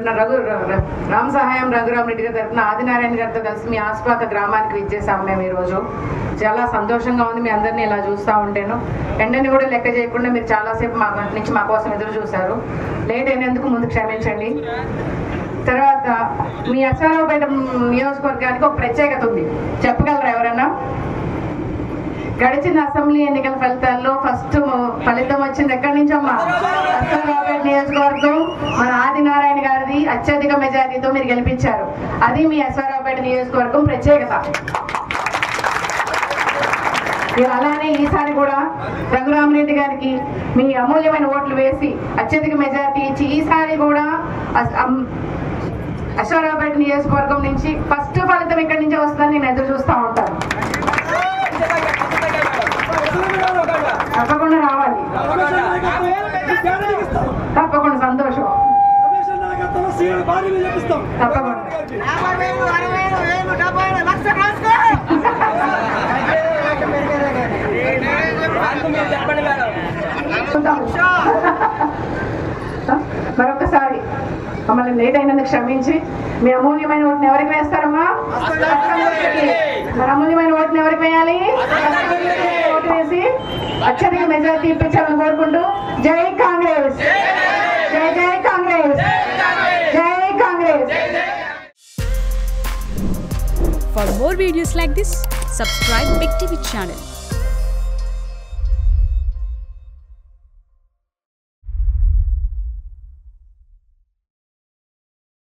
తరపున రఘు ర- రామ్ సహాయం రఘురామ్ రెడ్డి గారి తరపున ఆదినారాయణ గారితో కలిసి మీ ఆసుపాక గ్రామానికి విచ్చేసాము మేము ఈరోజు చాలా సంతోషంగా ఉంది మీ అందరినీ ఇలా చూస్తూ ఉంటేను ఎండని కూడా లెక్క చేయకుండా మీరు చాలాసేపు మా నుంచి మా కోసం ఎదురు చూశారు లేట్ అయినందుకు ముందు క్షమించండి తర్వాత మీ అశ్వారావుపేట నియోజకవర్గానికి ఒక ప్రత్యేకత ఉంది చెప్పగలరా ఎవరన్నా గడిచిన అసెంబ్లీ ఎన్నికల ఫలితాల్లో ఫస్ట్ ఫలితం వచ్చింది ఎక్కడి నుంచమ్మా అశ్వారావుపేట నియోజకవర్గం మన ఆదినారాయణ గారిది అత్యధిక మెజారిటీతో మీరు గెలిపించారు అది మీ అశ్వారావుపేట నియోజకవర్గం ప్రత్యేకత మీరు అలానే ఈసారి కూడా రఘురామరెడ్డి గారికి మీ అమూల్యమైన ఓట్లు వేసి అత్యధిక మెజారిటీ ఇచ్చి ఈసారి కూడా అస్- అమ్- అశ్వారావుపేట నియోజకవర్గం నుంచి ఫస్ట్ ఫలితం ఇక్కడి నుంచి వస్తుందని నేను ఎదురు చూస్తూ ఉంటాను తప్పకుండా రావాలి తప్పకుండా సంతోషం తప్పకుండా మరొకసారి మమ్మల్ని లేట్ అయినందుకు క్షమించి మీ అమూల్యమైన ఓటుని ఎవరికి వేస్తారమ్మా మరి అమూల్యమైన ఓటుని ఎవరికి వేయాలి ఓటు వేసి అత్యధిక మెజారిటీ ఇప్పించాలని కోరుకుంటూ జై కాంగ్రెస్ జై జై కాంగ్రెస్ జై Congress For more videos like this, subscribe Big TV channel